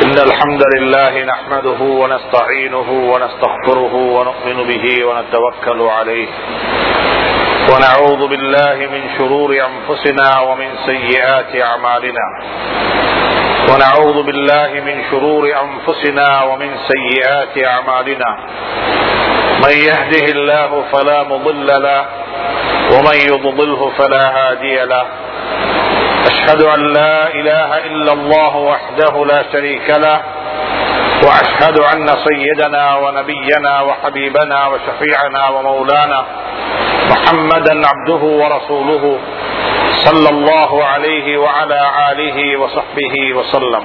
إن الحمد لله نحمده ونستعينه ونستغفره ونؤمن به ونتوكل عليه ونعوذ بالله من شرور أنفسنا ومن سيئات أعمالنا ونعوذ بالله من شرور أنفسنا ومن سيئات أعمالنا من يهده الله فلا مضل له ومن يضلله فلا هادي له أشهد أن لا إله إلا الله وحده لا شريك له وأشهد أن سيدنا ونبينا وحبيبنا وشفيعنا ومولانا محمدا عبده ورسوله صلى الله عليه وعلى آله وصحبه وسلم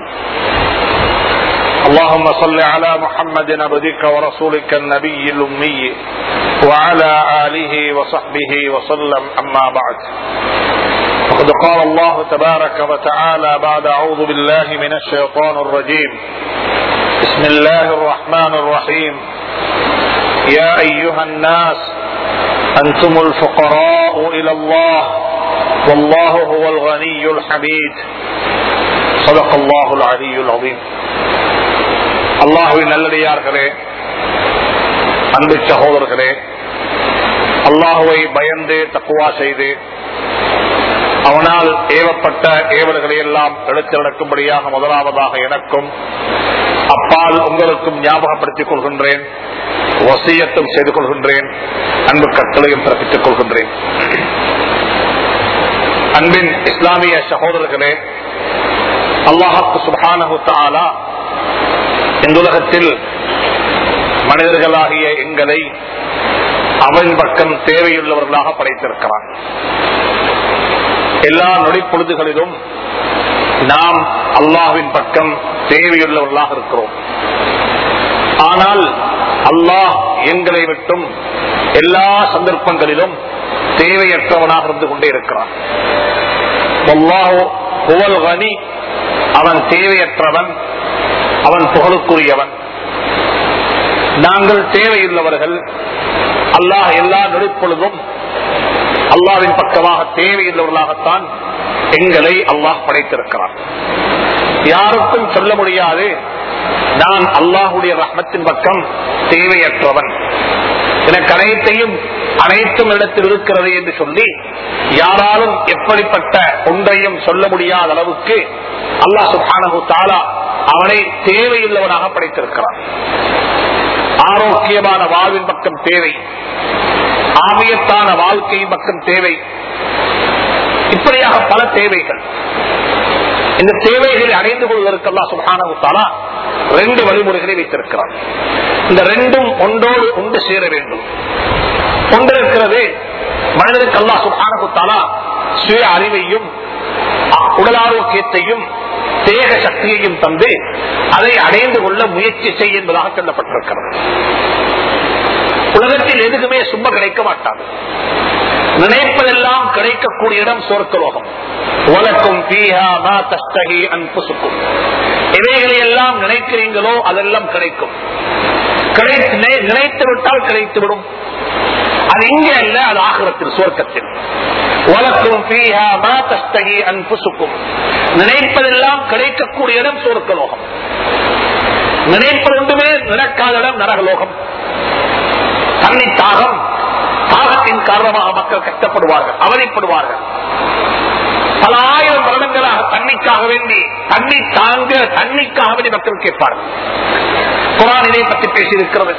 اللهم صل على محمد عبدك ورسولك النبي الأمي وعلى آله وصحبه وسلم أما بعد وقد قال الله تبارك وتعالى بعد أعوذ بالله من الشيطان الرجيم بسم الله الرحمن الرحيم يا أيها الناس أنتم الفقراء إلى الله والله هو الغني الحميد صدق الله العلي العظيم அல்லாஹுவின் நல்லடியார்களே அன்பு சகோதரர்களே அல்லாஹுவை பயந்து தக்குவா செய்து அவனால் ஏவப்பட்ட ஏவல்களை எல்லாம் எடுத்து நடக்கும்படியாக முதலாவதாக எனக்கும் அப்பால் உங்களுக்கும் ஞாபகப்படுத்திக் கொள்கின்றேன் வசியத்தும் செய்து கொள்கின்றேன் அன்பு கட்டளையும் பிறப்பித்துக் கொள்கின்றேன் அன்பின் இஸ்லாமிய சகோதரர்களே அல்லாஹாக்கு சுபானு தாலா இந்த உலகத்தில் மனிதர்களாகிய எங்களை அவன் பக்கம் தேவையுள்ளவர்களாக படைத்திருக்கிறான் எல்லா நொடி பொழுதுகளிலும் நாம் அல்லாஹின் பக்கம் தேவையுள்ளவர்களாக இருக்கிறோம் ஆனால் அல்லாஹ் எங்களை விட்டும் எல்லா சந்தர்ப்பங்களிலும் தேவையற்றவனாக இருந்து கொண்டே இருக்கிறான் அவன் தேவையற்றவன் அவன் புகழுக்குரியவன் நாங்கள் தேவையுள்ளவர்கள் அல்லாஹ் எல்லா நொடிப்பொழுதும் அல்லாவின் பக்கமாக தேவையுள்ளவர்களாகத்தான் எங்களை அல்லாஹ் படைத்திருக்கிறார் யாருக்கும் சொல்ல முடியாது நான் அல்லாஹுடைய ரஹ்மத்தின் பக்கம் தேவையற்றவன் எனக்கு அனைத்தையும் அனைத்தும் இடத்தில் இருக்கிறது என்று சொல்லி யாராலும் எப்படிப்பட்ட ஒன்றையும் சொல்ல முடியாத அளவுக்கு அல்லாஹ் சுபானு தாலா அவனை தேவையுள்ளவனாக படைத்திருக்கிறான் ஆரோக்கியமான வாழ்வின் பக்கம் தேவை ஆமியத்தான வாழ்க்கையின் பக்கம் தேவை இப்படியாக பல தேவைகள் இந்த தேவைகளை அடைந்து கொள்வதற்கெல்லாம் சுகானவுத்தாலா ரெண்டு வழிமுறைகளை வைத்திருக்கிறார் இந்த ரெண்டும் ஒன்றோடு ஒன்று சேர வேண்டும் ஒன்று இருக்கிறது மனிதனுக்கு அல்லா சுகானகுத்தாலா சுய அறிவையும் உடல் ஆரோக்கியத்தையும் தேக சக்தியையும் தந்து அதை அடைந்து கொள்ள முயற்சி செய்ய என்பதாக சொல்லப்பட்டிருக்கிறது உலகத்தில் எதுக்குமே சும்மா கிடைக்க மாட்டாது நினைப்பதெல்லாம் கிடைக்கக்கூடிய இடம் சொர்க்கலோகம் உலக்கும் அன்புசுக்கும் இவைகளை எல்லாம் நினைக்கிறீங்களோ அதெல்லாம் கிடைக்கும் நினைத்து விட்டால் கிடைத்துவிடும் அது இங்கே அல்ல அது ஆகிரத்தில் சுவர்க்கத்தில் உலக்கும் அன்புசுக்கும் நினைப்பதெல்லாம் கிடைக்கக்கூடிய இடம் சொர்க்கலோகம் நினைப்பது ஒன்றுமே நடக்காத இடம் நரகலோகம் தண்ணி தாகம் தாகத்தின் காரணமாக மக்கள் கஷ்டப்படுவார்கள் அவதிப்படுவார்கள் பல ஆயிரம் வருடங்களாக தண்ணிக்காக வேண்டி தண்ணி தாங்க தண்ணிக்காக வேண்டி மக்கள் கேட்பார்கள் குரான் இதை பற்றி பேசியிருக்கிறது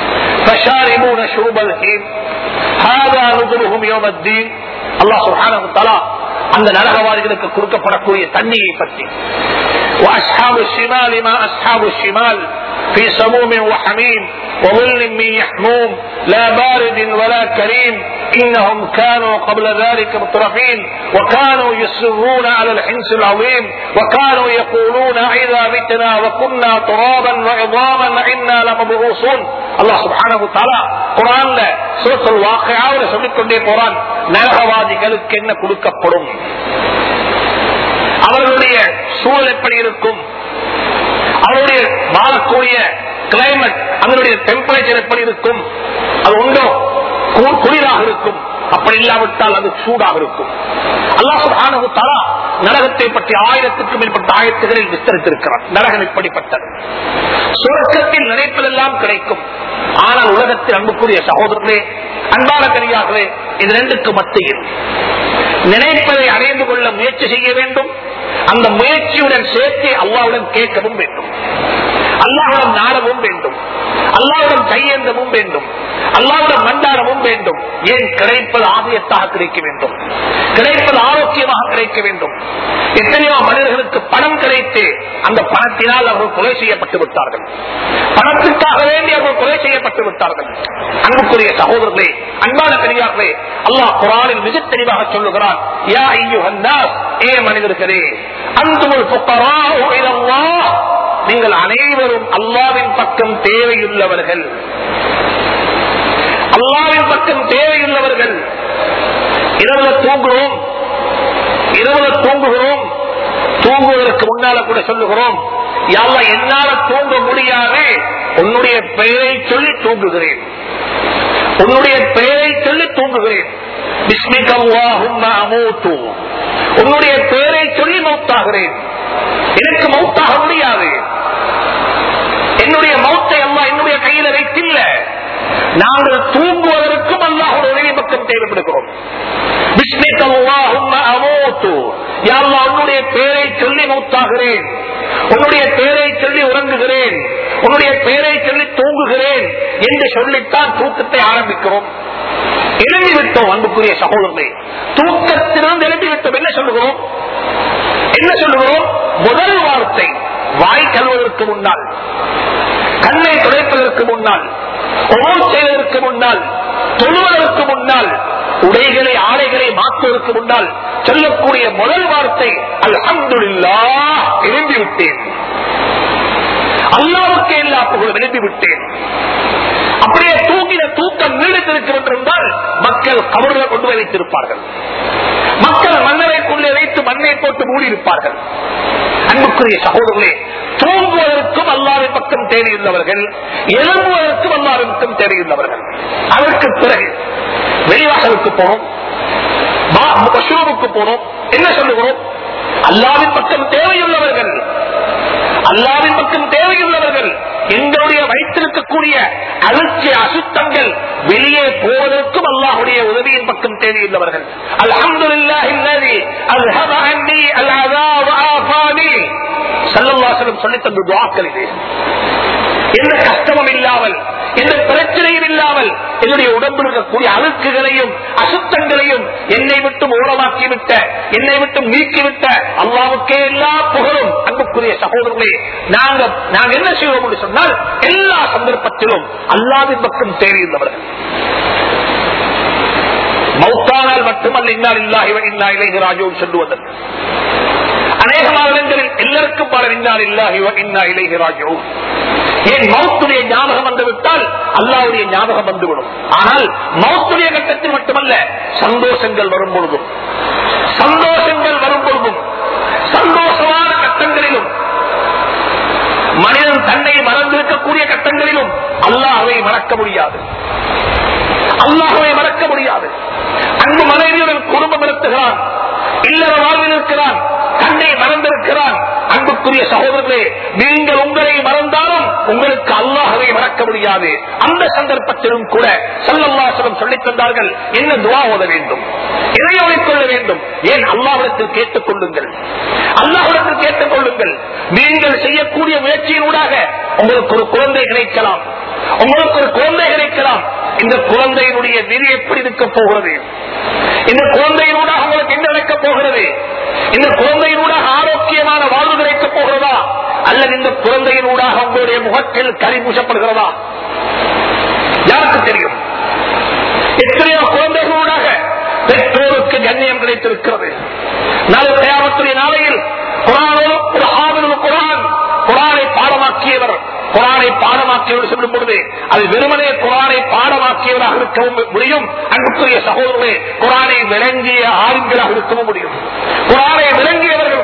அந்த நரகவாதிகளுக்கு கொடுக்கப்படக்கூடிய தண்ணியை பற்றி وأصحاب الشمال ما أصحاب الشمال في سموم وحميم وظل من يحموم لا بارد ولا كريم إنهم كانوا قبل ذلك مترفين وكانوا يصرون على الحنس العظيم وكانوا يقولون إذا متنا وكنا ترابا وعظاما إنا لمبعوثون الله سبحانه وتعالى قرآن سورة الواقعة சொல்லிக் கொண்டே போறான் நரகவாதிகளுக்கு என்ன கொடுக்கப்படும் அவர்களுடைய சூழல் எப்படி இருக்கும் அவருடைய வாழக்கூடிய கிளைமேட் அதனுடைய டெம்பரேச்சர் எப்படி இருக்கும் அது உண்டோ குளிராக இருக்கும் அப்படி நெருப்புகள் இல்லாவிட்டால் அது சூடாக இருக்கும் அல்லாஹ் சுப்ஹானஹு தஆலா நரகத்தை பற்றி ஆயிரத்துக்கும் மேற்பட்ட ஆயத்துகளில் விஸ்தரித்திருக்கிறார் நரகம் இப்படிப்பட்டது சுரக்கத்தில் நினைப்பதெல்லாம் கிடைக்கும் ஆனால் உலகத்தில் அன்புக்குரிய சகோதரர்களே அன்பான கனியாகவே இது ரெண்டுக்கு மத்தியில் நினைப்பதை அடைந்து கொள்ள முயற்சி செய்ய வேண்டும் அந்த முயற்சியுடன் சேர்த்து அல்லாவுடன் கேட்கவும் வேண்டும் அல்லாவுடன் நாடவும் வேண்டும் அல்லாவுடன் கையேந்தவும் வேண்டும் அல்லாவுடன் மண்டாடவும் வேண்டும் ஏன் கிடைப்பது ஆதியத்தாக கிடைக்க வேண்டும் கிடைப்பது ஆரோக்கியமாக கிடைக்க வேண்டும் எத்தனையோ மனிதர்களுக்கு பணம் கிடைத்து அந்த பணத்தினால் அவர்கள் கொலை செய்யப்பட்டு விட்டார்கள் பணத்துக்காக வேண்டி அவர்கள் கொலை செய்யப்பட்டு விட்டார்கள் அன்புக்குரிய சகோதரர்களே அன்பான பெரியார்களே அல்லாஹ் குரானில் மிக தெளிவாக சொல்லுகிறான் யா ஐயுஹன் நாஸ், ஏ மனிதர்களே அந்துமுல் ஃபுக்கராஉ இலல்லாஹ். நீங்கள் அனைவரும் அல்லாவின் பக்கம் தேவையுள்ளவர்கள் அல்லாவின் பக்கம் தேவையுள்ளவர்கள் இரவுல தூங்குகிறோம் இரவுல தூங்குகிறோம் தூங்குவதற்கு முன்னால கூட சொல்லுகிறோம் யாவ என்னால தூங்க முடியாது உன்னுடைய பெயரை சொல்லி தூங்குகிறேன் உன்னுடைய பெயரை சொல்லி தூங்குகிறேன் பிஸ்மிக அல்லாஹும்ம அமூத்து. உன்னுடைய பெயரை சொல்லி மௌத்தாகிறேன் எனக்கு மௌத்தாக முடியாது என்னுடைய மௌத்தை அம்மா என்னுடைய கையில வைத்தில்ல நாங்கள் தூங்குவதற்கும் அல்லாஹுடைய உதவி பக்கம் தேவைப்படுகிறோம் பிஸ்மிக அல்லாஹும்ம அமூத்து. யா அல்லாஹ், உன்னுடைய பெயரை சொல்லி மௌத்தாகிறேன் உன்னுடைய பெயரை சொல்லி உறங்குகிறேன் உன்னுடைய பெயரை சொல்லி தூங்குகிறேன் என்று சொல்லித்தான் தூக்கத்தை ஆரம்பிக்கிறோம் எழுதி விட்டோம் அன்புக்குரிய சகோதரனை தூக்கத்திலிருந்து எழுதி விட்டோம் என்ன சொல்லுகிறோம் என்ன சொல்லுகிறோம் முதல் வார்த்தை வாய் கல்வதற்கு முன்னால் கண்ணை துடைப்பதற்கு முன்னால் ஒவ்வொரு செய்வதற்கு முன்னால் தொழுவதற்கு முன்னால் உடைகளை ஆடைகளை மாற்றுவதற்கு முன்னால் சொல்லக்கூடிய முதல் வார்த்தை அல்ஹம்துலில்லாஹ் எழுந்து விட்டேன் அல்லாவுக்கு எல்லா புகழும் எழுதி விட்டேன் அப்படியே தூங்கின தூக்கம் நீடித்திருக்கிறது என்றால் மக்கள் கபர்களை கொண்டு போய் வைத்திருப்பார்கள் மக்கள் மன்னரைக்குள்ளே வைத்து மண்ணை போட்டு மூடியிருப்பார்கள் அன்புக்குரிய சகோதரர்களே தூங்குவதற்கும் அல்லாவின் பக்கம் தேவையுள்ளவர்கள் எழும்புவதற்கும் அல்லாவின் பக்கம் தேவையுள்ளவர்கள் அதற்கு பிறகு வெளிவாசலுக்கு போனோம் மஷூமுக்கு போனோம் என்ன சொல்லுகிறோம் அல்லாவின் பக்கம் தேவையுள்ளவர்கள் அல்லாவின் பக்கம் தேவையுள்ளவர்கள் எங்களுடைய வைத்திருக்கக்கூடிய அழுத்திய அசுத்தங்கள் வெளியே போவதற்கும் அல்லாஹுடைய உதவியின் பக்கம் தேவையுள்ளவர்கள் அல்ஹம்துலில்லாஹில்லதி அல்ஹப அன்னி அல்அதா வஆஃபானி ஸல்லல்லாஹு சொல்லி தந்த துஆக்கள் இது எந்த கஷ்டமும் இல்லாமல் எந்த பிரச்சனையும் இல்லாமல் என்னுடைய உடம்பில் இருக்கக்கூடிய அழுக்குகளையும் அசுத்தங்களையும் என்னை விட்டு ஓரமாக்கி விட்ட என்னை விட்டு நீக்கிவிட்ட அல்லாவுக்கே எல்லா புகழும் அன்புக்குரிய சகோதரர்களே நாங்க நாங்க என்ன செய்வோம் என்று சொன்னால் எல்லா சந்தர்ப்பத்திலும் அல்லாவின் பக்கம் தேவையுள்ளவர்கள் மௌத்தானால் மட்டுமல்ல இன்னால் இல்லாஹி இன்னா இலைஹி ராஜோன் சொல்லுவதற்கு அநேகமான இடங்களில் எல்லாருக்கும் பல இன்னால் இல்லாஹி இன்னா இலைஹி ராஜோன் ஏன் மௌத்துடைய ஞாபகம் வந்துவிட்டால் அல்லாவுடைய ஞாபகம் வந்துவிடும் ஆனால் மௌத்துடைய கட்டத்தில் மட்டுமல்ல சந்தோஷங்கள் வரும் பொழுதும் சந்தோஷங்கள் வரும் பொழுதும் சந்தோஷமான கட்டங்களிலும் மனிதன் தன்னை மறந்திருக்கக்கூடிய கட்டங்களிலும் அல்லாஹை மறக்க முடியாது அல்லாஹுவை மறக்க முடியாது அன்பு மனைவியுடன் குடும்பம் நடத்துகிறான் இல்லற வாழ்வில் இருக்கிறான் தன்னை மறந்திருக்கிறான் அன்புக்குரிய சகோதரர்களே நீங்கள் உங்களை மறந்தாலும் உங்களுக்கு அல்லாஹவை மறக்க முடியாது அந்த சந்தர்ப்பத்திலும் கூட சல்லல்லாசலம் சொல்லித் தந்தார்கள் என்ன துவா ஓத வேண்டும் இதை கொள்ள வேண்டும் ஏன் அல்லாஹிடத்தில் கேட்டுக் கொள்ளுங்கள் அல்லாஹிடத்தில் கேட்டுக் கொள்ளுங்கள் நீங்கள் செய்யக்கூடிய முயற்சியினூடாக உங்களுக்கு ஒரு குழந்தை கிடைக்கலாம் உங்களுக்கு ஒரு குழந்தை கிடைக்கலாம் இந்த குழந்தையினுடைய விதி எப்படி இருக்க போகிறது இந்த குழந்தையினூடாக உங்களுக்கு என்ன நடக்கப் போகிறது இந்த குழந்தையினூடாக ஆரோக்கியமான வாழ்வு கிடைக்கப் போகிறதா அல்லது இந்த குழந்தையினூடாக உங்களுடைய முகத்தில் கறி பூசப்படுகிறதா யாருக்கு தெரியும் எத்தனையோ குழந்தைகளூடாக பெற்றோருக்கு கண்ணியம் கிடைத்திருக்கிறது நாளை தயாரத்துடைய நாளையில் குரானோடு ஒரு ஆதரவு குரான் குரானை பாடமாக்கியவர் குரானை பாடமாக்கியவர் சொல்லும் பொழுது அது வெறுமனே குரானை பாடமாக்கியவராக இருக்கவும் முடியும் அன்புக்குரிய சகோதரர்களே குரானை விளங்கிய ஆளுங்களாக இருக்கவும் முடியும் குரானை விளங்கியவர்கள்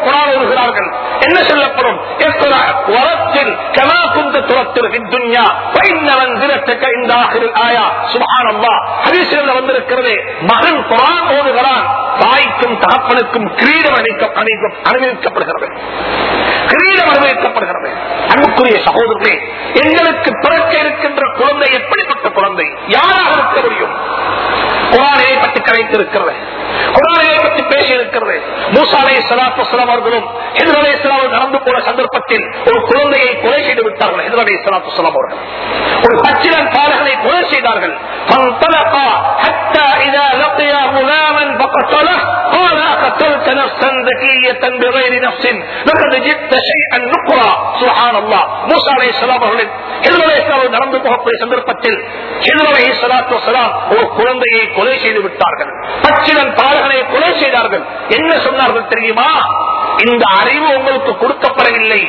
குரான் ஓதுகிறார்கள் என்ன சொல்லப்படும் இக்ரா வரத்தில் கமா குந்த துரத்தில் துன்யா பைன்னவன் திரட்டக்க இந்த ஆகிரில் ஆயா சுபஹானல்லாஹ் ஹதீஸில் வந்திருக்கிறது மகன் குரான் ஓதுகிறான் தாய்க்கும் தகப்பனுக்கும் கிரீடம் அணிக்க- அணிக்க- அணிவிக்கப்படுகிறது கிரீடம் அனுபவிக்கப்படுகிறது அன்புக்குரிய சகோதரர்களே எங்களுக்கு பிறக்க இருக்கின்ற குழந்தை எப்படிப்பட்ட குழந்தை யாராக இருக்க முடியும் குரானை பற்றி கரைத்திருக்கிறது குரானை பற்றி பேசி இருக்கிறது மூசாலை சலாத்து சலாம் அவர்களும் ஹிதரலை சலாம் நடந்து போன சந்தர்ப்பத்தில் ஒரு குழந்தையை கொலை செய்து விட்டார்கள் ஹிதரலை சலாத்து சலாம் அவர்கள் ஒரு பச்சிலன் பாலகனை கொலை செய்தார்கள் فانطلقا حتى إذا لقيا غلاما فقتله قال أقتلت نفسا ذكية بغير نفس لقد جئت شيئا نكرا سبحان الله موسى عليه السلام அவர்களின் ஹிதர் அலைஹி ஸலாம் நடந்து போகக்கூடிய சந்தர்ப்பத்தில் ஹிதர் அலைஹி ஸலாத்து வஸலாம் ஒரு குழந்தையை கொலை செய்து விட்டார்கள் பச்சிலன் பாலகனை கொலை செய்தார்கள் என்ன சொன்னார்கள் தெரியுமா இந்த அறிவு உங்களுக்கு கொடுக்கப்படவில்லை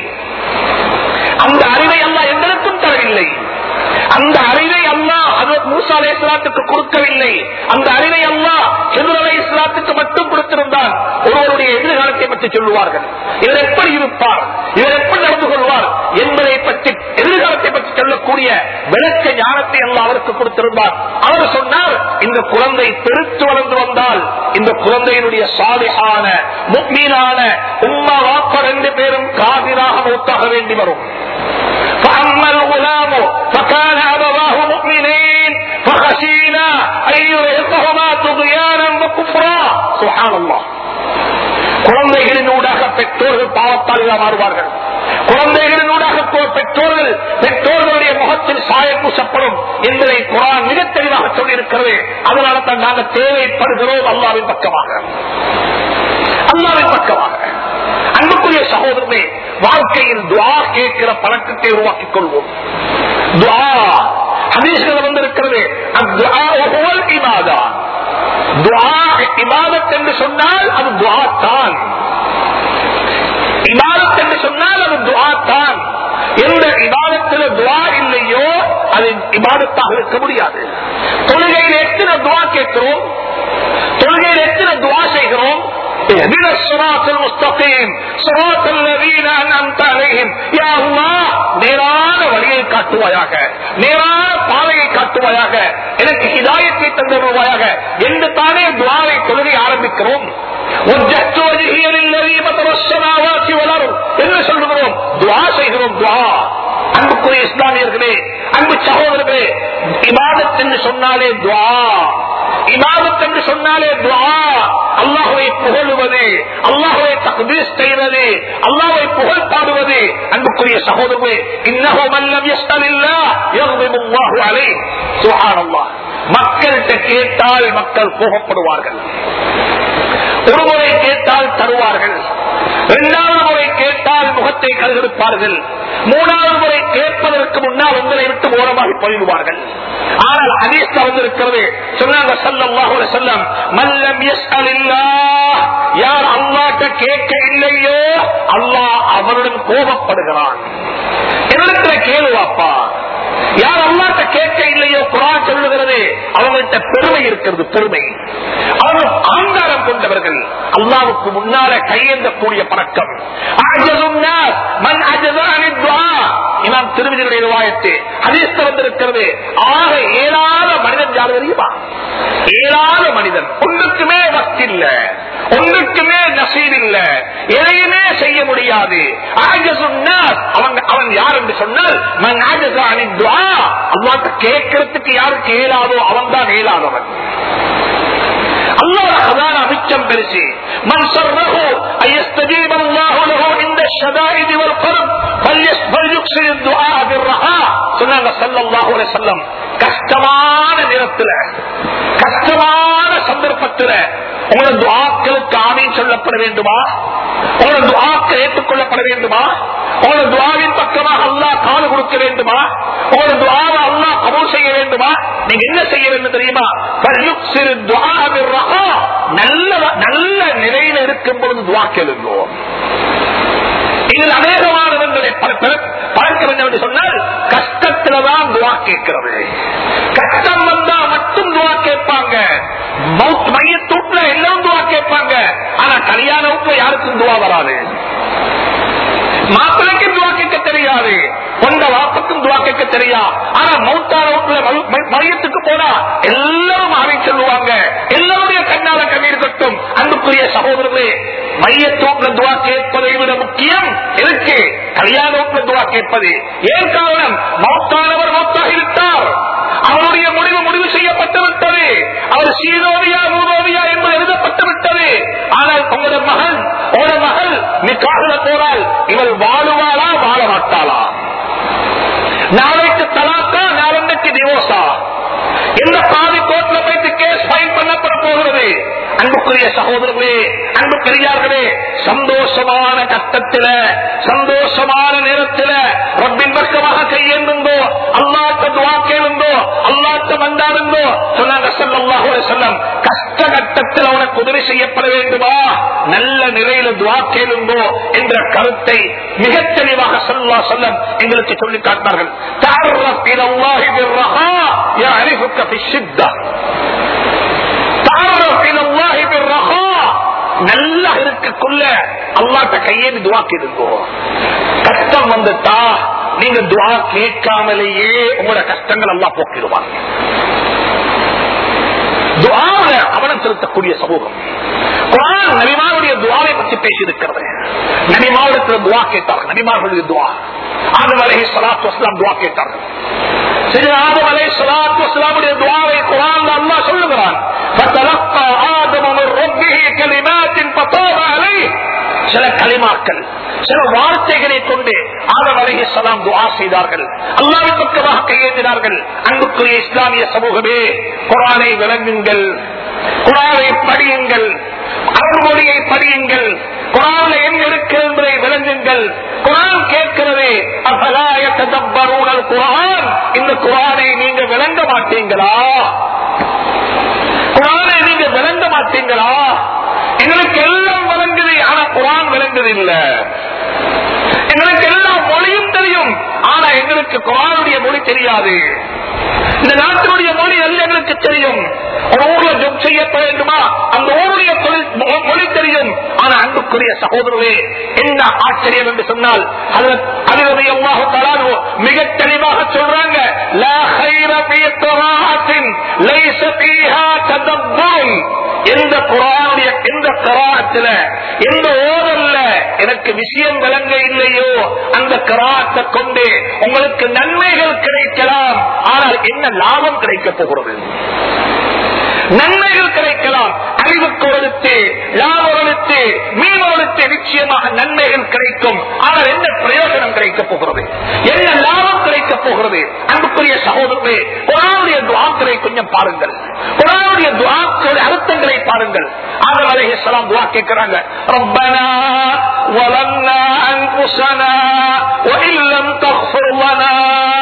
அந்த அறிவை அல்லாஹ் எங்களுக்கும் தரவில்லை அந்த அறிவை அல்லாஹ் ஹஜரத் மூசா அலை இஸ்லாத்துக்கு கொடுக்கவில்லை அந்த அறிவை அல்லாஹ் ஹிதுர் அலை இஸ்லாத்துக்கு மட்டும் கொடுத்திருந்தார் ஒருவருடைய எதிர்காலத்தை பற்றி சொல்லுவார்கள் இவர் எப்படி இருப்பார் இவர் எப்படி நடந்து கொள்வார் என்பதை பற்றி எதிர்காலத்தை பற்றி சொல்லக்கூடிய விளக்க ஞானத்தை அல்லாஹ் அவருக்கு கொடுத்திருந்தார் அவர் சொன்னார் இந்த குழந்தை பெருத்து வளர்ந்து வந்தால் இந்த குழந்தையினுடைய சாலிஹான முக்மீனான உம்மா வாப்பா ரெண்டு பேரும் காதிராக மூத்தாக வேண்டி வரும் فأما الغلام فكان أبواه مؤمنين فخشينا أن يرهقهما طغيانا وكفرا سبحان الله குழந்தைகளினூடாக பெற்றோர்கள் பாவத்தாளிகள் மாறுவார்கள் குழந்தைகளினூடாக பெ- பெற்றோர்கள் பெற்றோர்களுடைய முகத்தில் சாயம் பூசப்படும் என்பதை குரான் மிக தெளிவாக சொல்லியிருக்கிறது அதனால தான் நாங்கள் தேவைப்படுகிறோம் அல்லாவின் பக்கமாக அல்லாவின் பக்கமாக அன்புக்குரிய சகோதரமே வாழ்க்கையில் துவா கேட்கிற பழக்கத்தை உருவாக்கிக் கொள்வோம் துவா ஹதீஸ்கள் வந்திருக்கிறது அத்துஆ ஹுவல் இபாதா துவா இபாதத் என்று சொன்னால் அது துவா தான் இபாதத் என்று சொன்னால் அது துவா தான் எந்த இபாதத்தில் துவா இல்லையோ அது இபாதத்தாக இருக்க முடியாது தொழுகையில் எத்தனை துவா கேட்கிறோம் தொழுகையில் எத்தனை துவா செய்கிறோம் اهدنا الصراط المستقيم صراط الذين انعمت عليهم يا الله நேரான வழியை காட்டுவாயாக நேரான பாதையை காட்டுவாயாக எனக்கு ஹிதாயத்தை தந்துடுவாயாக என்று தானே துவாரை தொழுகை ஆரம்பிக்கிறோம் وجهت وجهي للذي فطر السماوات والارض என்று சொல்லுகிறோம் துவா செய்கிறோம் துவா அன்புக்குரிய இஸ்லாமியர்களே அன்பு சகோதரர்களே இபாதத் என்று சொன்னாலே துவா இபாதத் என்று சொன்னாலே துவா அல்லாஹுவை புகழுவது அல்லாஹுவை தக்தீஸ் செய்வது அல்லாஹுவை புகழ் பாடுவது அன்புக்குரிய சகோதரர்களே இன்னஹு மல்லம் யஸ்தலில்லா யக்திபுல்லாஹு அலைஹி சுப்ஹானல்லாஹ் மக்கள்கிட்ட கேட்டால் மக்கள் கோபப்படுவார்கள் ஒரு முறை கேட்டால் தருவார்கள் இரண்டாவது முறை கேட்டால் முகத்தை கருகெடுப்பார்கள் மூணாவது முறை கேட்பதற்கு முன்னால் உங்களை விட்டு ஓரமாகி போயிடுவார்கள் ஆனால் ஹதீஸ் வந்திருக்கிறது சொன்னாங்க ஸல்லல்லாஹு அலைஹி வஸல்லம் மல்லம் யஸ்அலில்லாஹ் யார் அல்லாஹ்ட்ட கேட்க இல்லையோ அல்லாஹ் அவருடன் கோபப்படுகிறான் என்னிடத்துல கேளுவாப்பா யார் அல்லாட்ட கேட்க இல்லையோ குரான் சொல்லுகிறது அவங்கள்ட்ட பெருமை இருக்கிறது பெருமை அவங்க ஆங்காரம் கொண்டவர்கள் அல்லாவுக்கு முன்னால கையேந்தக்கூடிய பழக்கம் அஜதும் நாஸ், மன் அஜதானி துஆ. இமாம் திருமதியுடைய வாயத்து ஹதீஸ்ல வந்திருக்கிறது ஆக ஏழாத மனிதன் யார் தெரியுமா ஏழாத மனிதன் ஒன்றுக்குமே வக்தி இல்ல ஒன்றுக்குமே நசீர் இல்ல எதையுமே செய்ய முடியாது ஆஜசுன் நாஸ், அவன் அவன் யார் என்று சொன்னால் மன் ஆஜசானி துஆ. அல்லாஹ்ட்ட கேட்கறதுக்கு யாருக்கு இயலாதோ அவன் தான் இயலாதவன் அல்லாஹ் அதான் அமிச்சம் பெருசு மன் சர்ரஹு ஐயஸ்தஜீப அல்லாஹு லஹு இந்த ஷதாயிதி வல் கர்ப் ஃபல்யஸ் ஃபல்யுக்ஸிர் துஆ பிர்ரஹா சொன்னாங்க ஸல்லல்லாஹு அலைஹி வஸல்லம் கஷ்டமான நேரத்துல கஷ்டமான சந்தர்ப்பத்துல உங்களோட துஆக்களுக்கு ஆமீன் சொல்லப்பட வேண்டுமா உங்களோட துஆக்கள் ஏற்றுக்கொள்ளப்பட வேண்டுமா உங்களோட துஆவின் பக்கமாக அல்லாஹ் காது கொடுக்க வேண்டுமா உங்களோட துஆவை அல்லாஹ் கபூல் செய்ய வேண்டுமா நீங்க என்ன செய்ய வேண்டும் தெரியுமா ஃபல்யுக்ஸிர் துஆ பிர்ரஹா நல்ல நல்ல நிலையில இருக்கும் பொழுது துஆ கேளுங்கோ இதில் அநேகமானவர்களை பழக்க வேண்டும் என்று சொன்னால் கஷ்டத்துலதான் துவா கேட்கிறது கஷ்டம் வந்தா மட்டும் துவா கேட்பாங்க மவுத் மையத்தூட்டுல எல்லாம் துவா கேட்பாங்க ஆனா கல்யாண வீட்டுல யாருக்கும் துவா வராது மாப்பிளைக்கு துவா கேட்க தெரியாது கொண்ட வாப்புக்கும் துவா கேட்க தெரியா ஆனா மௌத்தான வீட்டுல ம- ம- மையத்துக்கு போனா எல்லாரும் ஆவி சொல்லுவாங்க எல்லாருடைய கண்ணால கண்ணீர் கட்டும் அன்புக்குரிய சகோதரர்களே மையத்தோட்ல துவா கேட்பதை விட முக்கியம் இருக்கு கல்யாண வீட்டுல துவா கேட்பது ஏன் காரணம் மௌத்தானவர் மௌத்தாகிவிட்டார் அவருடைய முடிவு முடிவு செய்யப்பட்டு விட்டது அவர் சீரோவியா மூதோவியா என்பது எழுதப்பட்டு விட்டது ஆனால் உங்களோட மகன் உங்களோட மகள் நிக்காக போனால் இவள் வாழுவாளா வாழ மாட்டாளா நாளைக்கு தலாக்கா நாளைக்கு டிவோர்ஸா எந்த பாதி கோர்ட்ல போயிட்டு கேஸ் ஃபைல் பண்ணப்பட போகிறது அன்புக்குரிய சகோதரர்களே அன்பு பெரியார்களே சந்தோஷமான கட்டத்தில சந்தோஷமான நேரத்தில ரப்பின் பக்கமாக கையேந்துங்கோ அல்லாட்ட துவா கேளுங்கோ அல்லாட்ட வந்தாருங்கோ சொன்னாங்க ஸல்லல்லாஹு அலைஹி வஸல்லம் கஷ்ட கட்டத்தில் அவனுக்கு உதவி செய்யப்பட வேண்டுமா நல்ல நிலையில துவா கேளுங்கோ என்ற கருத்தை மிகத் தெளிவாக சல்லா சொல்லம் எங்களுக்கு சொல்லி காட்டினார்கள் تعرف الى الله بالرخاء يعرفك في الشده تعرف الى الله بالرخاء நல்லா இருக்கக்குள்ள அல்லாட்ட கையேறி துவா கேளுங்கோ கஷ்டம் வந்துட்டா நீங்க துவா கேட்காமலேயே உங்களோட கஷ்டங்கள் எல்லாம் போக்கிடுவாங்க துவாவை கவனம் செலுத்தக்கூடிய சமூகம் குரான் நபிமாவுடைய துவாவை பற்றி பேசியிருக்கிறது நபிமாவிடத்தில் துவா கேட்டார்கள் நபிமார்களுடைய துவா ஆதம் அலை சலாத்து வஸ்லாம் துவா கேட்டார்கள் சரி ஆதம் அலை சலாத்து வஸ்லாமுடைய துவாவை குரான் அல்லா சொல்லுகிறான் فتلقى آدم من ربه كلمات فتاب عليه சில களிமாக்கள் சில வார்த்தைகளை கொண்டு ஆதம் அலஹி சலாம் துவா செய்தார்கள் அல்லாவின் பக்கமாக கையேந்தினார்கள் அன்புக்குரிய இஸ்லாமிய சமூகமே குரானை விளங்குங்கள் குரானை படியுங்கள் அருள்மொழியை படியுங்கள் குரான் என்ன இருக்கு என்பதை விளங்குங்கள் குரான் கேட்கிறது அபலாய ததப்பரூனல் குரான் இந்த குரானை நீங்க விளங்க மாட்டீங்களா குரானை நீங்க விளங்க மாட்டீங்களா எங்களுக்கு எல்லாம் விளங்குது ஆனா குரான் விளங்குது இல்ல எங்களுக்கு எல்லா மொழியும் தெரியும் ஆனா எங்களுக்கு குரானுடைய மொழி தெரியாது இந்த நாட்டினுடைய மொழி அல்ல எங்களுக்கு தெரியும் ஒரு ஊர்ல ஜப் செய்யப்பட வேண்டுமா அந்த ஊருடைய தொழில் மொ- மொழி தெரியும் ஆனா அன்புக்குரிய சகோதரர்களே என்ன ஆச்சரியம் என்று சொன்னால் அதிரதி அல்லாஹு தலானு மிக தெளிவாக சொல்றாங்க லா خير في قراءة ليس فيها تدبر எந்த குரானுடைய எந்த கராத்துல எந்த ஓதல்ல எனக்கு விஷயம் விளங்க இல்லையோ அந்த கராத்தை கொண்டு உங்களுக்கு நன்மைகள் கிடைக்கலாம் ஆனால் என்ன லாபம் கிடைக்க போகிறது நன்மைகள் கிடைக்கலாம் அறிவுக்கு ஒழுத்து லாபம் ஒழுத்து மீன் ஒழுத்து நிச்சயமாக நன்மைகள் கிடைக்கும் ஆனால் என்ன பிரயோஜனம் கிடைக்க போகிறது என்ன லாபம் கிடைக்க போகிறது அன்புக்குரிய சகோதரர்களே குரானுடைய துவாக்களை கொஞ்சம் பாருங்கள் குரானுடைய துவாக்களுடைய அர்த்தங்களை பாருங்கள் ஆதம் அலைஹிஸ்ஸலாம் துவா கேட்கிறாங்க ரப்பனா வலன்னா அன்ஃபுஸனா وإن لم تغفر لنا